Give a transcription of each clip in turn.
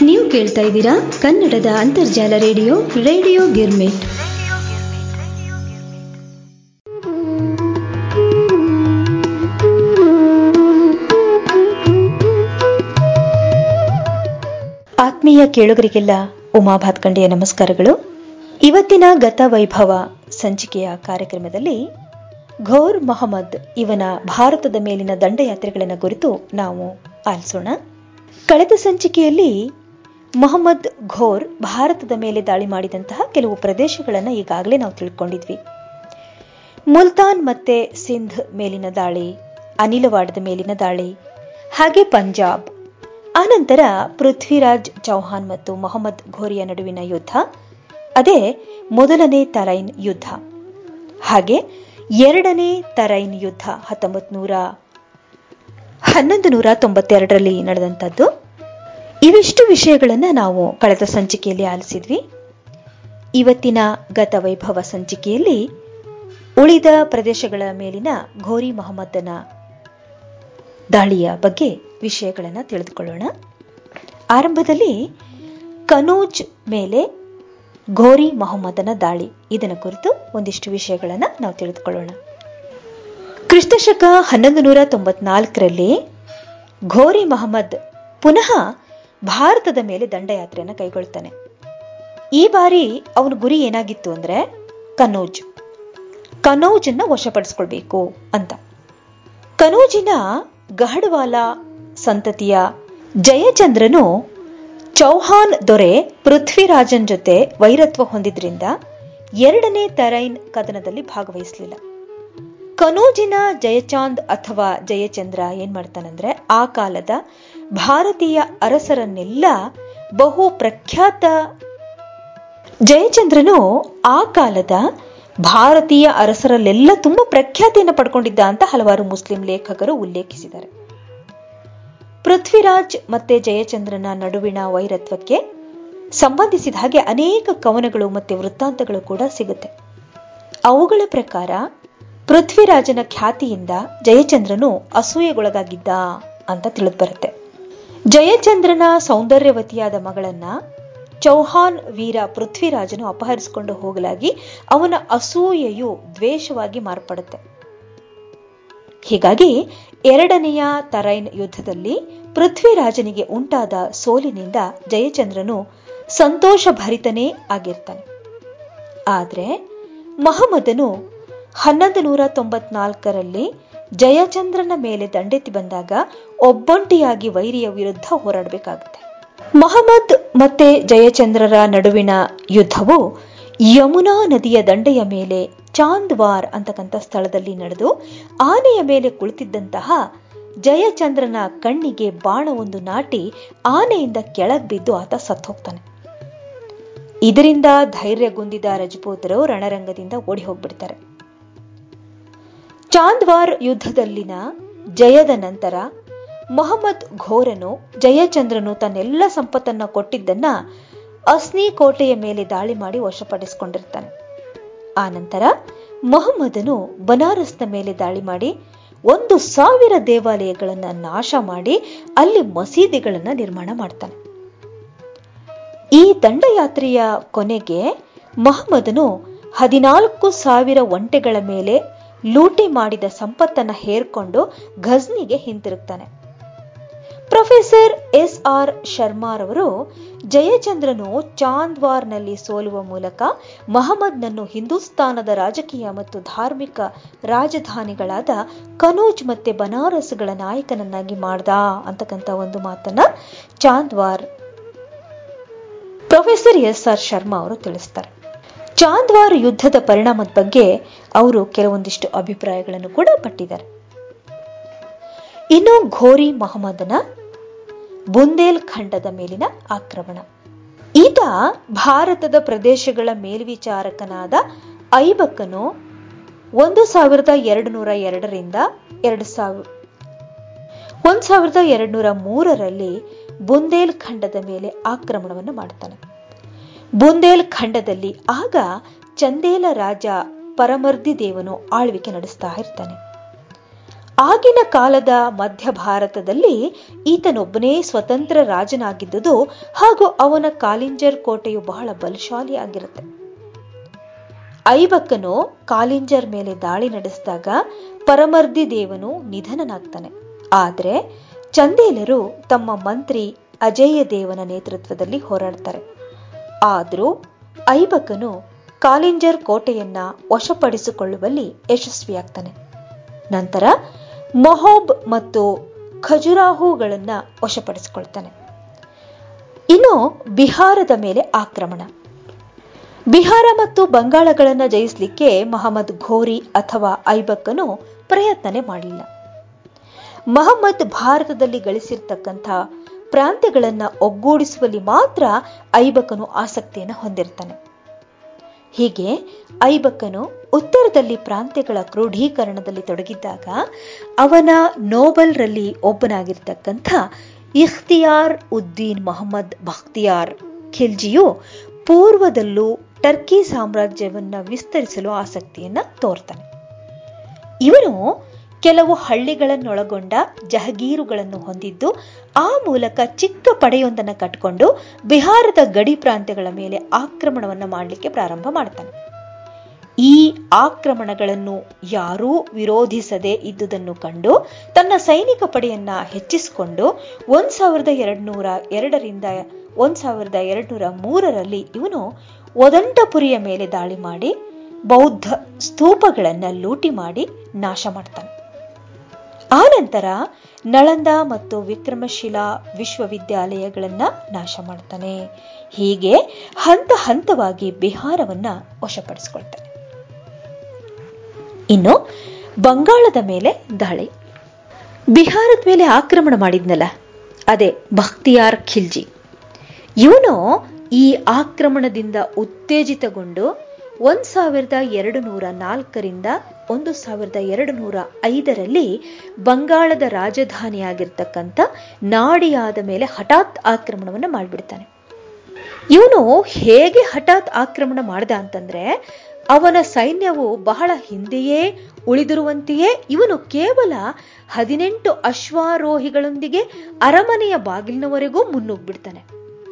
ನೀವು ಕೇಳ್ತಾ ಇದ್ದೀರಾ ಕನ್ನಡದ ಅಂತರ್ಜಾಲ ರೇಡಿಯೋ ರೇಡಿಯೋ ಗಿರ್ಮಿಟ್ ಆತ್ಮೀಯ ಕೇಳುಗರಿಗೆಲ್ಲ ಉಮಾ ಭಾತ್ಕಂಡೆಯ ನಮಸ್ಕಾರಗಳು ಇವತ್ತಿನ ಗತ ವೈಭವ ಸಂಚಿಕೆಯ ಕಾರ್ಯಕ್ರಮದಲ್ಲಿ ಘೋರ್ ಮೊಹಮ್ಮದ್ ಇವನ ಭಾರತದ ಮೇಲಿನ ದಂಡಯಾತ್ರೆಗಳನ್ನು ಕುರಿತು ನಾವು ಆಲಿಸೋಣ ಕಳೆದ ಸಂಚಿಕೆಯಲ್ಲಿ ಮೊಹಮ್ಮದ್ ಘೋರ್ ಭಾರತದ ಮೇಲೆ ದಾಳಿ ಮಾಡಿದಂತಹ ಕೆಲವು ಪ್ರದೇಶಗಳನ್ನು ಈಗಾಗಲೇ ನಾವು ತಿಳ್ಕೊಂಡಿದ್ವಿ ಮುಲ್ತಾನ್ ಮತ್ತೆ ಸಿಂಧ್ ಮೇಲಿನ ದಾಳಿ ಅನಿಲವಾಡದ ಮೇಲಿನ ದಾಳಿ ಹಾಗೆ ಪಂಜಾಬ್ ಆನಂತರ ಪೃಥ್ವಿರಾಜ್ ಚೌಹಾನ್ ಮತ್ತು ಮೊಹಮ್ಮದ್ ಘೋರಿಯ ನಡುವಿನ ಯುದ್ಧ ಅದೇ ಮೊದಲನೇ ತರೈನ್ ಯುದ್ಧ ಹಾಗೆ ಎರಡನೇ ತರೈನ್ ಯುದ್ಧ ಹತ್ತೊಂಬತ್ ನೂರ ಹನ್ನೊಂದು ನೂರ ತೊಂಬತ್ತೆರಡರಲ್ಲಿ ನಡೆದಂಥದ್ದು ಇವಿಷ್ಟು ವಿಷಯಗಳನ್ನು ನಾವು ಕಳೆದ ಸಂಚಿಕೆಯಲ್ಲಿ ಆಲಿಸಿದ್ವಿ ಇವತ್ತಿನ ಗತ ವೈಭವ ಸಂಚಿಕೆಯಲ್ಲಿ ಉಳಿದ ಪ್ರದೇಶಗಳ ಮೇಲಿನ ಘೋರಿ ಮೊಹಮ್ಮದನ ದಾಳಿಯ ಬಗ್ಗೆ ವಿಷಯಗಳನ್ನು ತಿಳಿದುಕೊಳ್ಳೋಣ ಆರಂಭದಲ್ಲಿ ಕನೂಜ್ ಮೇಲೆ ಘೋರಿ ಮೊಹಮ್ಮದನ ದಾಳಿ ಇದರ ಕುರಿತು ಒಂದಿಷ್ಟು ವಿಷಯಗಳನ್ನು ನಾವು ತಿಳಿದುಕೊಳ್ಳೋಣ ಕ್ರಿಸ್ತಶಕ ಹನ್ನೊಂದು ನೂರ ತೊಂಬತ್ನಾಲ್ಕರಲ್ಲಿ ಘೋರಿ ಮೊಹಮ್ಮದ್ ಪುನಃ ಭಾರತದ ಮೇಲೆ ದಂಡಯಾತ್ರೆಯನ್ನು ಕೈಗೊಳ್ತಾನೆ ಈ ಬಾರಿ ಅವನ ಗುರಿ ಏನಾಗಿತ್ತು ಅಂದ್ರೆ ಕನೌಜ್ ಕನೌಜನ್ನ ವಶಪಡಿಸ್ಕೊಳ್ಬೇಕು ಅಂತ ಕನೌಜಿನ ಗಹಡವಾಲ ಸಂತತಿಯ ಜಯಚಂದ್ರನು ಚೌಹಾನ್ ದೊರೆ ಪೃಥ್ವಿರಾಜನ್ ಜೊತೆ ವೈರತ್ವ ಹೊಂದಿದ್ರಿಂದ ಎರಡನೇ ತರೈನ್ ಕದನದಲ್ಲಿ ಭಾಗವಹಿಸಲಿಲ್ಲ ಕನೂಜಿನ ಜಯಚಾಂದ್ ಅಥವಾ ಜಯಚಂದ್ರ ಏನ್ ಮಾಡ್ತಾನಂದ್ರೆ ಆ ಕಾಲದ ಭಾರತೀಯ ಅರಸರನ್ನೆಲ್ಲ ಬಹು ಪ್ರಖ್ಯಾತ ಜಯಚಂದ್ರನು ಆ ಕಾಲದ ಭಾರತೀಯ ಅರಸರಲ್ಲೆಲ್ಲ ತುಂಬಾ ಪ್ರಖ್ಯಾತಿಯನ್ನು ಪಡ್ಕೊಂಡಿದ್ದ ಅಂತ ಹಲವಾರು ಮುಸ್ಲಿಂ ಲೇಖಕರು ಉಲ್ಲೇಖಿಸಿದ್ದಾರೆ ಪೃಥ್ವಿರಾಜ್ ಮತ್ತೆ ಜಯಚಂದ್ರನ ನಡುವಿನ ವೈರತ್ವಕ್ಕೆ ಸಂಬಂಧಿಸಿದ ಹಾಗೆ ಅನೇಕ ಕವನಗಳು ಮತ್ತೆ ವೃತ್ತಾಂತಗಳು ಕೂಡ ಸಿಗುತ್ತೆ ಅವುಗಳ ಪ್ರಕಾರ ಪೃಥ್ವಿರಾಜನ ಖ್ಯಾತಿಯಿಂದ ಜಯಚಂದ್ರನು ಅಸೂಯೆಗೊಳಗಾಗಿದ್ದ ಅಂತ ತಿಳಿದು ಬರುತ್ತೆ ಜಯಚಂದ್ರನ ಸೌಂದರ್ಯವತಿಯಾದ ಮಗಳನ್ನ ಚೌಹಾನ್ ವೀರ ಪೃಥ್ವಿರಾಜನು ಅಪಹರಿಸಿಕೊಂಡು ಹೋಗಲಾಗಿ ಅವನ ಅಸೂಯೆಯು ದ್ವೇಷವಾಗಿ ಮಾರ್ಪಡುತ್ತೆ ಹೀಗಾಗಿ ಎರಡನೆಯ ತರೈನ್ ಯುದ್ಧದಲ್ಲಿ ಪೃಥ್ವಿರಾಜನಿಗೆ ಉಂಟಾದ ಸೋಲಿನಿಂದ ಜಯಚಂದ್ರನು ಸಂತೋಷ ಭರಿತನೇ ಆಗಿರ್ತಾನೆ ಆದ್ರೆ ಮಹಮ್ಮದನು ಹನ್ನೊಂದು ನೂರ ತೊಂಬತ್ನಾಲ್ಕರಲ್ಲಿ ಜಯಚಂದ್ರನ ಮೇಲೆ ದಂಡೆತ್ತಿ ಬಂದಾಗ ಒಬ್ಬೊಂಟಿಯಾಗಿ ವೈರಿಯ ವಿರುದ್ಧ ಹೋರಾಡಬೇಕಾಗುತ್ತೆ ಮಹಮ್ಮದ್ ಮತ್ತೆ ಜಯಚಂದ್ರರ ನಡುವಿನ ಯುದ್ಧವು ಯಮುನಾ ನದಿಯ ದಂಡೆಯ ಮೇಲೆ ಚಾಂದ್ವಾರ್ ಅಂತಕ್ಕಂಥ ಸ್ಥಳದಲ್ಲಿ ನಡೆದು ಆನೆಯ ಮೇಲೆ ಕುಳಿತಿದ್ದಂತಹ ಜಯಚಂದ್ರನ ಕಣ್ಣಿಗೆ ಬಾಣವೊಂದು ನಾಟಿ ಆನೆಯಿಂದ ಕೆಳಗ್ ಬಿದ್ದು ಆತ ಸತ್ತೋಗ್ತಾನೆ ಇದರಿಂದ ಧೈರ್ಯಗುಂದಿದ ರಜಪೂತರು ರಣರಂಗದಿಂದ ಓಡಿ ಹೋಗ್ಬಿಡ್ತಾರೆ ಚಾಂದ್ವಾರ್ ಯುದ್ಧದಲ್ಲಿನ ಜಯದ ನಂತರ ಮೊಹಮ್ಮದ್ ಘೋರನು ಜಯಚಂದ್ರನು ತನ್ನೆಲ್ಲ ಸಂಪತ್ತನ್ನ ಕೊಟ್ಟಿದ್ದನ್ನ ಅಸ್ನಿ ಕೋಟೆಯ ಮೇಲೆ ದಾಳಿ ಮಾಡಿ ವಶಪಡಿಸಿಕೊಂಡಿರ್ತಾನೆ ಆ ನಂತರ ಮೊಹಮ್ಮದನು ಬನಾರಸ್ನ ಮೇಲೆ ದಾಳಿ ಮಾಡಿ ಒಂದು ಸಾವಿರ ದೇವಾಲಯಗಳನ್ನ ನಾಶ ಮಾಡಿ ಅಲ್ಲಿ ಮಸೀದಿಗಳನ್ನ ನಿರ್ಮಾಣ ಮಾಡ್ತಾನೆ ಈ ದಂಡಯಾತ್ರೆಯ ಕೊನೆಗೆ ಮಹಮ್ಮದನು ಹದಿನಾಲ್ಕು ಸಾವಿರ ಒಂಟೆಗಳ ಮೇಲೆ ಲೂಟಿ ಮಾಡಿದ ಸಂಪತ್ತನ್ನ ಹೇರ್ಕೊಂಡು ಘಜ್ನಿಗೆ ಹಿಂತಿರುಗ್ತಾನೆ ಪ್ರೊಫೆಸರ್ ಎಸ್ ಆರ್ ಶರ್ಮಾರವರು ಜಯಚಂದ್ರನು ಚಾಂದ್ವಾರ್ನಲ್ಲಿ ಸೋಲುವ ಮೂಲಕ ಮಹಮ್ಮದ್ನನ್ನು ಹಿಂದೂಸ್ತಾನದ ರಾಜಕೀಯ ಮತ್ತು ಧಾರ್ಮಿಕ ರಾಜಧಾನಿಗಳಾದ ಕನೂಜ್ ಮತ್ತೆ ಬನಾರಸ್ಗಳ ನಾಯಕನನ್ನಾಗಿ ಮಾಡ್ದ ಅಂತಕ್ಕಂಥ ಒಂದು ಮಾತನ್ನ Chandwar professor S R Sharma ಅವರು ತಿಳಿಸ್ತಾರೆ ಚಾಂದ್ವಾರ್ ಯುದ್ಧದ ಪರಿಣಾಮದ ಬಗ್ಗೆ ಅವರು ಕೆಲವೊಂದಿಷ್ಟು ಅಭಿಪ್ರಾಯಗಳನ್ನು ಕೂಡ ಪಟ್ಟಿದ್ದಾರೆ ಇನ್ನು ಘೋರಿ ಮೊಹಮ್ಮದನ ಬುಂದೇಲ್ ಖಂಡದ ಮೇಲಿನ ಆಕ್ರಮಣ ಈತ ಭಾರತದ ಪ್ರದೇಶಗಳ ಮೇಲ್ವಿಚಾರಕನಾದ ಐಬಕನು ಒಂದು ಸಾವಿರದ ಎರಡು ನೂರ ಎರಡರಿಂದ ಎರಡು ಸಾವಿರ ಒಂದ್ ಸಾವಿರದ ಎರಡು ನೂರ ಮೂರರಲ್ಲಿ ಬುಂದೇಲ್ ಖಂಡದ ಮೇಲೆ ಆಕ್ರಮಣವನ್ನು ಮಾಡ್ತಾನೆ ಬುಂದೇಲ್ ಖಂಡದಲ್ಲಿ ಆಗ ಚಂದೇಲ ರಾಜ ಪರಮರ್ದಿ ದೇವನು ಆಳ್ವಿಕೆ ನಡೆಸ್ತಾ ಇರ್ತಾನೆ ಆಗಿನ ಕಾಲದ ಮಧ್ಯ ಭಾರತದಲ್ಲಿ ಈತನೊಬ್ಬನೇ ಸ್ವತಂತ್ರ ರಾಜನಾಗಿದ್ದುದು ಹಾಗೂ ಅವನ ಕಾಲಿಂಜರ್ ಕೋಟೆಯು ಬಹಳ ಬಲಶಾಲಿಯಾಗಿರುತ್ತೆ ಐಬಕ್ಕನು ಕಾಲಿಂಜರ್ ಮೇಲೆ ದಾಳಿ ನಡೆಸಿದಾಗ ಪರಮರ್ದಿ ದೇವನು ನಿಧನನಾಗ್ತಾನೆ ಆದ್ರೆ ಚಂದೇಲರು ತಮ್ಮ ಮಂತ್ರಿ ಅಜೇಯ ದೇವನ ನೇತೃತ್ವದಲ್ಲಿ ಹೋರಾಡ್ತಾರೆ ಆದರೂ ಐಬಕನು ಕಾಲಿಂಜರ್ ಕೋಟೆಯನ್ನ ವಶಪಡಿಸಿಕೊಳ್ಳುವಲ್ಲಿ ಯಶಸ್ವಿಯಾಗ್ತಾನೆ ನಂತರ ಮೊಹೋಬ್ ಮತ್ತು ಖಜುರಾಹುಗಳನ್ನ ವಶಪಡಿಸಿಕೊಳ್ತಾನೆ ಇನ್ನು ಬಿಹಾರದ ಮೇಲೆ ಆಕ್ರಮಣ ಬಿಹಾರ ಮತ್ತು ಬಂಗಾಳಗಳನ್ನು ಜಯಿಸಲಿಕ್ಕೆ ಮಹಮ್ಮದ್ ಘೋರಿ ಅಥವಾ ಐಬಕ್ಕನು ಪ್ರಯತ್ನನೇ ಮಾಡಲಿಲ್ಲ ಮಹಮ್ಮದ್ ಭಾರತದಲ್ಲಿ ಗಳಿಸಿರ್ತಕ್ಕಂಥ ಪ್ರಾಂತ್ಯಗಳನ್ನು ಒಗ್ಗೂಡಿಸುವಲ್ಲಿ ಮಾತ್ರ ಐಬಕನು ಆಸಕ್ತಿಯನ್ನು ಹೊಂದಿರ್ತಾನೆ ಹೀಗೆ ಐಬಕ್ಕನು ಉತ್ತರದಲ್ಲಿ ಪ್ರಾಂತ್ಯಗಳ ಕ್ರೋಢೀಕರಣದಲ್ಲಿ ತೊಡಗಿದ್ದಾಗ ಅವನ ನೋಬಲ್ರಲ್ಲಿ ಒಬ್ಬನಾಗಿರ್ತಕ್ಕಂಥ ಇಖ್ತಿಯಾರ್ ಉದ್ದೀನ್ ಮೊಹಮ್ಮದ್ ಬಖ್ತಿಯಾರ್ ಖಿಲ್ಜಿಯು ಪೂರ್ವದಲ್ಲೂ ಟರ್ಕಿ ಸಾಮ್ರಾಜ್ಯವನ್ನ ವಿಸ್ತರಿಸಲು ಆಸಕ್ತಿಯನ್ನ ತೋರ್ತಾನೆ ಇವನು ಕೆಲವು ಹಳ್ಳಿಗಳನ್ನೊಳಗೊಂಡ ಜಹಗೀರುಗಳನ್ನು ಹೊಂದಿದ್ದು ಆ ಮೂಲಕ ಚಿಕ್ಕ ಪಡೆಯೊಂದನ್ನು ಕಟ್ಟಿಕೊಂಡು ಬಿಹಾರದ ಗಡಿ ಪ್ರಾಂತ್ಯಗಳ ಮೇಲೆ ಆಕ್ರಮಣವನ್ನು ಮಾಡಲಿಕ್ಕೆ ಪ್ರಾರಂಭ ಮಾಡ್ತಾನೆ ಈ ಆಕ್ರಮಣಗಳನ್ನು ಯಾರೂ ವಿರೋಧಿಸದೆ ಇದ್ದುದನ್ನು ಕಂಡು ತನ್ನ ಸೈನಿಕ ಪಡೆಯನ್ನ ಹೆಚ್ಚಿಸಿಕೊಂಡು ಒಂದ್ ಸಾವಿರದ ಎರಡ್ನೂರ ಎರಡರಿಂದ ಒಂದ್ ಸಾವಿರದ ಎರಡ್ನೂರ ಮೂರರಲ್ಲಿ ಇವನು ಒದಂಟಪುರಿಯ ಮೇಲೆ ದಾಳಿ ಮಾಡಿ ಬೌದ್ಧ ಸ್ತೂಪಗಳನ್ನ ಲೂಟಿ ಮಾಡಿ ನಾಶ ಮಾಡ್ತಾನೆ ಆ ನಂತರ ನಳಂದ ಮತ್ತು ವಿಕ್ರಮಶಿಲಾ ವಿಶ್ವವಿದ್ಯಾಲಯಗಳನ್ನ ನಾಶ ಮಾಡ್ತಾನೆ ಹೀಗೆ ಹಂತ ಹಂತವಾಗಿ ಬಿಹಾರವನ್ನ ವಶಪಡಿಸಿಕೊಳ್ತಾನೆ ಇನ್ನು ಬಂಗಾಳದ ಮೇಲೆ ದಾಳಿ ಬಿಹಾರದ ಮೇಲೆ ಆಕ್ರಮಣ ಮಾಡಿದ್ನಲ್ಲ ಅದೇ ಬಖ್ತಿಯಾರ್ ಖಿಲ್ಜಿ ಇವನು ಈ ಆಕ್ರಮಣದಿಂದ ಉತ್ತೇಜಿತಗೊಂಡು ಒಂದ್ ಸಾವಿರದ ಎರಡು ನೂರ ನಾಲ್ಕರಿಂದ ಒಂದು ಸಾವಿರದ ಎರಡು ನೂರ ಐದರಲ್ಲಿ ಬಂಗಾಳದ ರಾಜಧಾನಿಯಾಗಿರ್ತಕ್ಕಂಥ ನಾಡಿಯಾದ ಮೇಲೆ ಹಠಾತ್ ಆಕ್ರಮಣವನ್ನು ಮಾಡಿಬಿಡ್ತಾನೆ ಇವನು ಹೇಗೆ ಹಠಾತ್ ಆಕ್ರಮಣ ಮಾಡ್ದ ಅಂತಂದ್ರೆ ಅವನ ಸೈನ್ಯವು ಬಹಳ ಹಿಂದೆಯೇ ಉಳಿದಿರುವಂತೆಯೇ ಇವನು ಕೇವಲ ಹದಿನೆಂಟು ಅಶ್ವಾರೋಹಿಗಳೊಂದಿಗೆ ಅರಮನೆಯ ಬಾಗಿಲಿನವರೆಗೂ ಮುನ್ನುಗ್ಬಿಡ್ತಾನೆ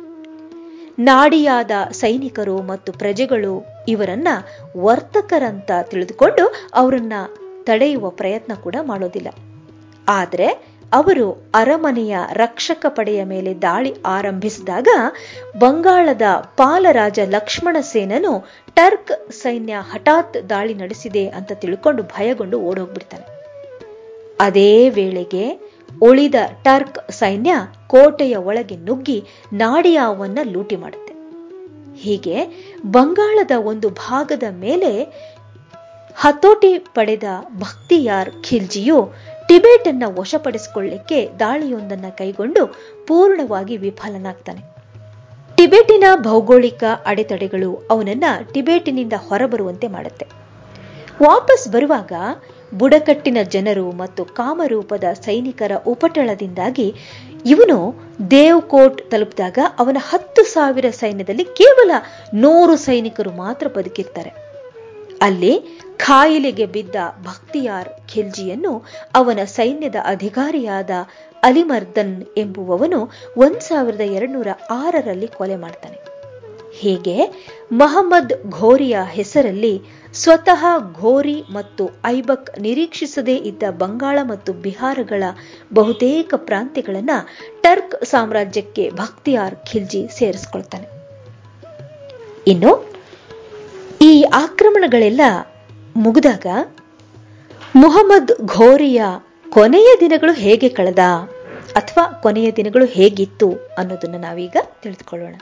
ನಾಡಿಯಾದ ಸೈನಿಕರು ಮತ್ತು ಪ್ರಜೆಗಳು ಇವರನ್ನ ವರ್ತಕರಂತ ತಿಳಿದುಕೊಂಡು ಅವರನ್ನ ತಡೆಯುವ ಪ್ರಯತ್ನ ಕೂಡ ಮಾಡೋದಿಲ್ಲ ಆದರೆ ಅವರು ಅರಮನೆಯ ರಕ್ಷಕ ಪಡೆಯ ಮೇಲೆ ದಾಳಿ ಆರಂಭಿಸಿದಾಗ ಬಂಗಾಳದ ಪಾಲರಾಜ ಲಕ್ಷ್ಮಣ ಸೇನನು ಟರ್ಕ್ ಸೈನ್ಯ ಹಠಾತ್ ದಾಳಿ ನಡೆಸಿದೆ ಅಂತ ತಿಳ್ಕೊಂಡು ಭಯಗೊಂಡು ಓಡೋಗ್ಬಿಡ್ತಾನೆ ಅದೇ ವೇಳೆಗೆ ಉಳಿದ ಟರ್ಕ್ ಸೈನ್ಯ ಕೋಟೆಯ ಒಳಗೆ ನುಗ್ಗಿ ನಾಡಿಯಾವನ್ನ ಲೂಟಿ ಮಾಡುತ್ತೆ ಹೀಗೆ ಬಂಗಾಳದ ಒಂದು ಭಾಗದ ಮೇಲೆ ಹತೋಟಿ ಪಡೆದ ಭಕ್ತಿಯಾರ್ ಖಿಲ್ಜಿಯು ಟಿಬೇಟ್ ಅನ್ನ ವಶಪಡಿಸಿಕೊಳ್ಳಿಕ್ಕೆ ದಾಳಿಯೊಂದನ್ನ ಕೈಗೊಂಡು ಪೂರ್ಣವಾಗಿ ವಿಫಲನಾಗ್ತಾನೆ ಟಿಬೇಟಿನ ಭೌಗೋಳಿಕ ಅಡೆತಡೆಗಳು ಅವನನ್ನ ಟಿಬೇಟಿನಿಂದ ಹೊರಬರುವಂತೆ ಮಾಡುತ್ತೆ ವಾಪಸ್ ಬರುವಾಗ ಬುಡಕಟ್ಟಿನ ಜನರು ಮತ್ತು ಕಾಮರೂಪದ ಸೈನಿಕರ ಉಪಟಳದಿಂದಾಗಿ ಇವನು ದೇವ್ಕೋಟ್ ತಲುಪಿದಾಗ ಅವನ ಹತ್ತು ಸಾವಿರ ಸೈನ್ಯದಲ್ಲಿ ಕೇವಲ ನೂರು ಸೈನಿಕರು ಮಾತ್ರ ಬದುಕಿರ್ತಾರೆ ಅಲ್ಲಿ ಖಾಯಿಲೆಗೆ ಬಿದ್ದ ಭಕ್ತಿಯಾರ್ ಖಿಲ್ಜಿಯನ್ನು ಅವನ ಸೈನ್ಯದ ಅಧಿಕಾರಿಯಾದ ಅಲಿಮರ್ದನ್ ಎಂಬುವವನು ಒಂದ್ ಸಾವಿರದ ಎರಡ್ನೂರ ಆರರಲ್ಲಿ ಕೊಲೆ ಮಾಡ್ತಾನೆ ಹೀಗೆ ಮಹಮ್ಮದ್ ಘೋರಿಯ ಹೆಸರಲ್ಲಿ ಸ್ವತಃ ಘೋರಿ ಮತ್ತು ಐಬಕ್ ನಿರೀಕ್ಷಿಸದೇ ಇದ್ದ ಬಂಗಾಳ ಮತ್ತು ಬಿಹಾರಗಳ ಬಹುತೇಕ ಪ್ರಾಂತ್ಯಗಳನ್ನ ಟರ್ಕ್ ಸಾಮ್ರಾಜ್ಯಕ್ಕೆ ಭಕ್ತಿಯಾರ್ ಖಿಲ್ಜಿ ಸೇರಿಸ್ಕೊಳ್ತಾನೆ ಇನ್ನು ಈ ಆಕ್ರಮಣಗಳೆಲ್ಲ ಮುಗಿದಾಗ ಮುಹಮ್ಮದ್ ಘೋರಿಯ ಕೊನೆಯ ದಿನಗಳು ಹೇಗೆ ಕಳೆದ ಅಥವಾ ಕೊನೆಯ ದಿನಗಳು ಹೇಗಿತ್ತು ಅನ್ನೋದನ್ನ ನಾವೀಗ ತಿಳಿದುಕೊಳ್ಳೋಣ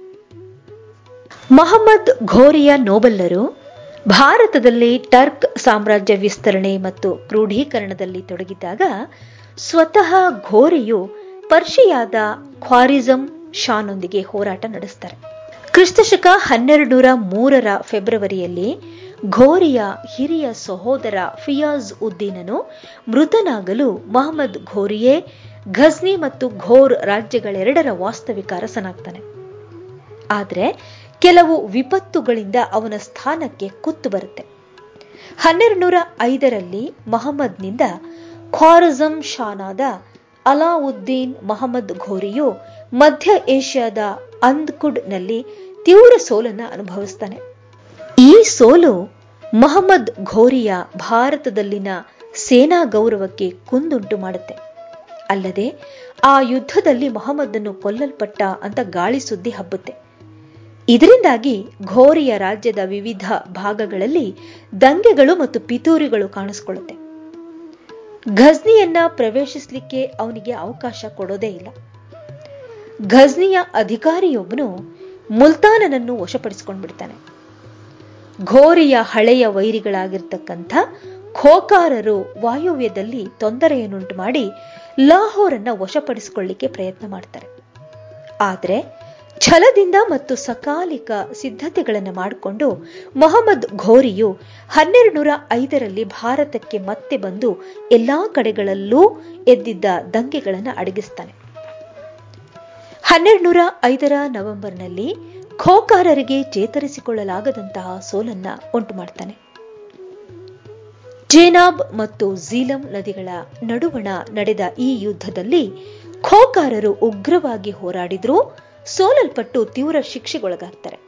ಮಹಮ್ಮದ್ ಘೋರಿಯ ನೋಬಲ್ಲರು ಭಾರತದಲ್ಲಿ ಟರ್ಕ್ ಸಾಮ್ರಾಜ್ಯ ವಿಸ್ತರಣೆ ಮತ್ತು ಕ್ರೋಢೀಕರಣದಲ್ಲಿ ತೊಡಗಿದ್ದಾಗ ಸ್ವತಃ ಘೋರಿಯು ಪರ್ಷಿಯಾದ ಖ್ವಾರಿಜಂ ಶಾನೊಂದಿಗೆ ಹೋರಾಟ ನಡೆಸ್ತಾರೆ ಕ್ರಿಸ್ತಶಕ ಹನ್ನೆರಡು ನೂರ ಮೂರರ ಫೆಬ್ರವರಿಯಲ್ಲಿ ಘೋರಿಯ ಹಿರಿಯ ಸಹೋದರ ಫಿಯಾಜ್ ಉದ್ದೀನನು ಮೃತನಾಗಲು ಮಹಮ್ಮದ್ ಘೋರಿಯೇ ಘಜ್ನಿ ಮತ್ತು ಘೋರ್ ರಾಜ್ಯಗಳೆರಡರ ವಾಸ್ತವಿಕ ಅರಸನಾಗ್ತಾನೆ ಆದರೆ ಕೆಲವು ವಿಪತ್ತುಗಳಿಂದ ಅವನ ಸ್ಥಾನಕ್ಕೆ ಕುತ್ತು ಬರುತ್ತೆ ಹನ್ನೆರಡು ನೂರ ಐದರಲ್ಲಿ ಮಹಮ್ಮದ್ನಿಂದ ಖ್ವಾರಜಂ ಶಾನಾದ ಅಲಾವುದ್ದೀನ್ ಮಹಮ್ಮದ್ ಘೋರಿಯು ಮಧ್ಯ ಏಷ್ಯಾದ ಅಂದ್ಕುಡ್ನಲ್ಲಿ ತೀವ್ರ ಸೋಲನ್ನ ಅನುಭವಿಸ್ತಾನೆ ಈ ಸೋಲು ಮಹಮ್ಮದ್ ಘೋರಿಯ ಭಾರತದಲ್ಲಿನ ಸೇನಾ ಗೌರವಕ್ಕೆ ಕುಂದುಂಟು ಮಾಡುತ್ತೆ ಅಲ್ಲದೆ ಆ ಯುದ್ಧದಲ್ಲಿ ಮೊಹಮ್ಮದನ್ನು ಕೊಲ್ಲಲ್ಪಟ್ಟ ಅಂತ ಗಾಳಿ ಸುದ್ದಿ ಹಬ್ಬುತ್ತೆ ಇದರಿಂದಾಗಿ ಘೋರಿಯ ರಾಜ್ಯದ ವಿವಿಧ ಭಾಗಗಳಲ್ಲಿ ದಂಗೆಗಳು ಮತ್ತು ಪಿತೂರಿಗಳು ಕಾಣಿಸ್ಕೊಳ್ಳುತ್ತೆ ಘಜ್ನಿಯನ್ನ ಪ್ರವೇಶಿಸಲಿಕ್ಕೆ ಅವನಿಗೆ ಅವಕಾಶ ಕೊಡೋದೇ ಇಲ್ಲ ಘಜ್ನಿಯ ಅಧಿಕಾರಿಯೊಬ್ಬನು ಮುಲ್ತಾನನನ್ನು ವಶಪಡಿಸಿಕೊಂಡು ಬಿಡ್ತಾನೆ ಘೋರಿಯ ಹಳೆಯ ವೈರಿಗಳಾಗಿರ್ತಕ್ಕಂಥ ಖೋಕಾರರು ವಾಯುವ್ಯದಲ್ಲಿ ತೊಂದರೆಯನ್ನುಂಟು ಮಾಡಿ ಲಾಹೋರನ್ನ ವಶಪಡಿಸಿಕೊಳ್ಳಿಕ್ಕೆ ಪ್ರಯತ್ನ ಮಾಡ್ತಾರೆ ಆದರೆ ಛಲದಿಂದ ಮತ್ತು ಸಕಾಲಿಕ ಸಿದ್ಧತೆಗಳನ್ನು ಮಾಡಿಕೊಂಡು ಮೊಹಮ್ಮದ್ ಘೋರಿಯು ಹನ್ನೆರಡು ನೂರ ಐದರಲ್ಲಿ ಭಾರತಕ್ಕೆ ಮತ್ತೆ ಬಂದು ಎಲ್ಲಾ ಕಡೆಗಳಲ್ಲೂ ಎದ್ದಿದ್ದ ದಂಗೆಗಳನ್ನು ಅಡಗಿಸ್ತಾನೆ ಹನ್ನೆರಡು ನೂರ ಐದರ ನವೆಂಬರ್ನಲ್ಲಿ ಖೋಕಾರರಿಗೆ ಚೇತರಿಸಿಕೊಳ್ಳಲಾಗದಂತಹ ಸೋಲನ್ನ ಉಂಟು ಮಾಡ್ತಾನೆ ಜೇನಾಬ್ ಮತ್ತು ಝೀಲಂ ನದಿಗಳ ನಡುವಣ ನಡೆದ ಈ ಯುದ್ಧದಲ್ಲಿ ಖೋಕಾರರು ಉಗ್ರವಾಗಿ ಹೋರಾಡಿದ್ರೂ ಸೋಲಲ್ಪಟ್ಟು ತೀವ್ರ ಶಿಕ್ಷೆಗೊಳಗಾಗ್ತಾರೆ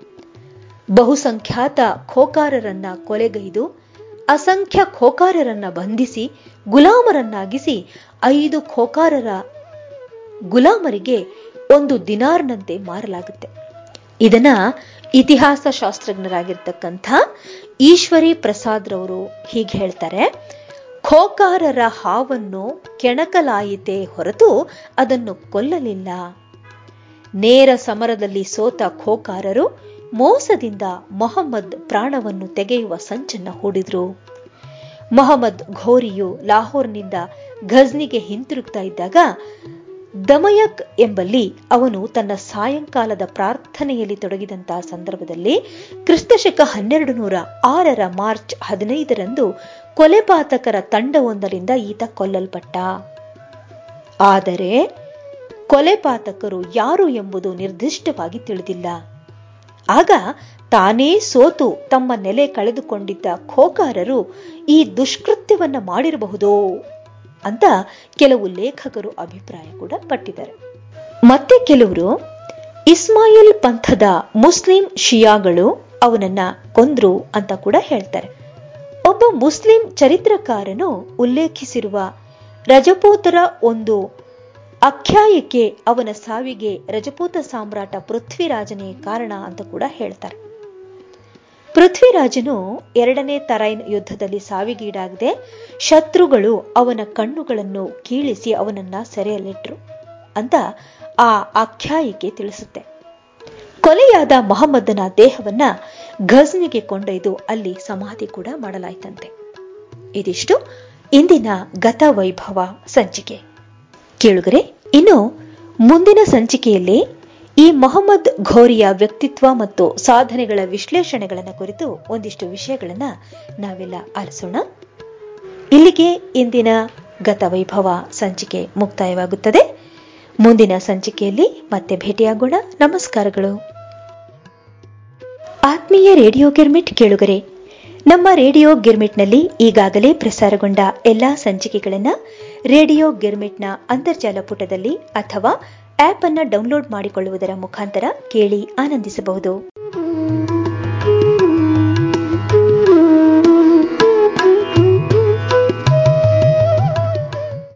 ಬಹುಸಂಖ್ಯಾತ ಖೋಕಾರರನ್ನ ಕೊಲೆಗೈದು ಅಸಂಖ್ಯ ಖೋಕಾರರನ್ನ ಬಂಧಿಸಿ ಗುಲಾಮರನ್ನಾಗಿಸಿ ಐದು ಖೋಕಾರರ ಗುಲಾಮರಿಗೆ ಒಂದು ದಿನಾರ್ನಂತೆ ಮಾರಲಾಗುತ್ತೆ ಇದನ್ನ ಇತಿಹಾಸ ಶಾಸ್ತ್ರಜ್ಞರಾಗಿರ್ತಕ್ಕಂಥ ಈಶ್ವರಿ ಪ್ರಸಾದ್ ರವರು ಹೀಗೆ ಹೇಳ್ತಾರೆ ಖೋಕಾರರ ಹಾವನ್ನು ಕೆಣಕಲಾಯಿತೆ ಹೊರತು ಅದನ್ನು ಕೊಲ್ಲಲಿಲ್ಲ ನೇರ ಸಮರದಲ್ಲಿ ಸೋತ ಖೋಕಾರರು ಮೋಸದಿಂದ ಮೊಹಮ್ಮದ್ ಪ್ರಾಣವನ್ನು ತೆಗೆಯುವ ಸಂಚನ್ನ ಹೂಡಿದ್ರು ಮೊಹಮ್ಮದ್ ಘೋರಿಯು ಲಾಹೋರ್ನಿಂದ ಘಜ್ನಿಗೆ ಹಿಂತಿರುಗ್ತಾ ಇದ್ದಾಗ ದಮಯಕ್ ಎಂಬಲ್ಲಿ ಅವನು ತನ್ನ ಸಾಯಂಕಾಲದ ಪ್ರಾರ್ಥನೆಯಲ್ಲಿ ತೊಡಗಿದಂತಹ ಸಂದರ್ಭದಲ್ಲಿ ಕ್ರಿಸ್ತಶಕ ಹನ್ನೆರಡು ನೂರ ಆರರ ಮಾರ್ಚ್ ಹದಿನೈದರಂದು ಕೊಲೆಪಾತಕರ ತಂಡವೊಂದರಿಂದ ಈತ ಕೊಲ್ಲಲ್ಪಟ್ಟ ಆದರೆ ಕೊಲೆಪಾತಕರು ಯಾರು ಎಂಬುದು ನಿರ್ದಿಷ್ಟವಾಗಿ ತಿಳಿದಿಲ್ಲ ಆಗ ತಾನೇ ಸೋತು ತಮ್ಮ ನೆಲೆ ಕಳೆದುಕೊಂಡಿದ್ದ ಖೋಕಾರರು ಈ ದುಷ್ಕೃತ್ಯವನ್ನ ಮಾಡಿರಬಹುದೋ ಅಂತ ಕೆಲವು ಲೇಖಕರು ಅಭಿಪ್ರಾಯ ಕೂಡ ಪಟ್ಟಿದ್ದಾರೆ ಮತ್ತೆ ಕೆಲವರು ಇಸ್ಮಾಯಿಲ್ ಪಂಥದ ಮುಸ್ಲಿಂ ಶಿಯಾಗಳು ಅವನನ್ನ ಕೊಂದ್ರು ಅಂತ ಕೂಡ ಹೇಳ್ತಾರೆ ಒಬ್ಬ ಮುಸ್ಲಿಂ ಚರಿತ್ರಕಾರನು ಉಲ್ಲೇಖಿಸಿರುವ ರಜಪೂತರ ಒಂದು ಆಖ್ಯಾಯಕ್ಕೆ ಅವನ ಸಾವಿಗೆ ರಜಪೂತ ಸಾಮ್ರಾಟ ಪೃಥ್ವಿರಾಜನೇ ಕಾರಣ ಅಂತ ಕೂಡ ಹೇಳ್ತಾರೆ ಪೃಥ್ವಿರಾಜನು ಎರಡನೇ ತರೈನ್ ಯುದ್ಧದಲ್ಲಿ ಸಾವಿಗೀಡಾಗದೆ ಶತ್ರುಗಳು ಅವನ ಕಣ್ಣುಗಳನ್ನು ಕೀಳಿಸಿ ಅವನನ್ನ ಸೆರೆಯಲ್ಲಿಟ್ರು ಅಂತ ಆ ಆಖ್ಯಾಯಿಕೆ ತಿಳಿಸುತ್ತೆ ಕೊಲೆಯಾದ ಮೊಹಮ್ಮದನ ದೇಹವನ್ನ ಘಜ್ನಿಗೆ ಕೊಂಡೊಯ್ದು ಅಲ್ಲಿ ಸಮಾಧಿ ಕೂಡ ಮಾಡಲಾಯ್ತಂತೆ ಇದಿಷ್ಟು ಇಂದಿನ ಗತ ವೈಭವ ಸಂಚಿಕೆ ಕೇಳುಗರೆ ಇನ್ನು ಮುಂದಿನ ಸಂಚಿಕೆಯಲ್ಲಿ ಈ ಮೊಹಮ್ಮದ್ ಘೋರಿಯ ವ್ಯಕ್ತಿತ್ವ ಮತ್ತು ಸಾಧನೆಗಳ ವಿಶ್ಲೇಷಣೆಗಳನ್ನು ಕುರಿತು ಒಂದಿಷ್ಟು ವಿಷಯಗಳನ್ನ ನಾವೆಲ್ಲ ಆಲಿಸೋಣ ಇಲ್ಲಿಗೆ ಇಂದಿನ ಗತ ವೈಭವ ಸಂಚಿಕೆ ಮುಕ್ತಾಯವಾಗುತ್ತದೆ ಮುಂದಿನ ಸಂಚಿಕೆಯಲ್ಲಿ ಮತ್ತೆ ಭೇಟಿಯಾಗೋಣ ನಮಸ್ಕಾರಗಳು ಆತ್ಮೀಯ ರೇಡಿಯೋ ಗಿರ್ಮಿಟ್ ಕೇಳುಗರೆ ನಮ್ಮ ರೇಡಿಯೋ ಗಿರ್ಮಿಟ್ನಲ್ಲಿ ಈಗಾಗಲೇ ಪ್ರಸಾರಗೊಂಡ ಎಲ್ಲಾ ಸಂಚಿಕೆಗಳನ್ನು ರೇಡಿಯೋ ಗಿರ್ಮಿಟ್ನ ಅಂತರ್ಜಾಲ ಪುಟದಲ್ಲಿ ಅಥವಾ ಆಪ್ ಅನ್ನ ಡೌನ್ಲೋಡ್ ಮಾಡಿಕೊಳ್ಳುವುದರ ಮುಖಾಂತರ ಕೇಳಿ ಆನಂದಿಸಬಹುದು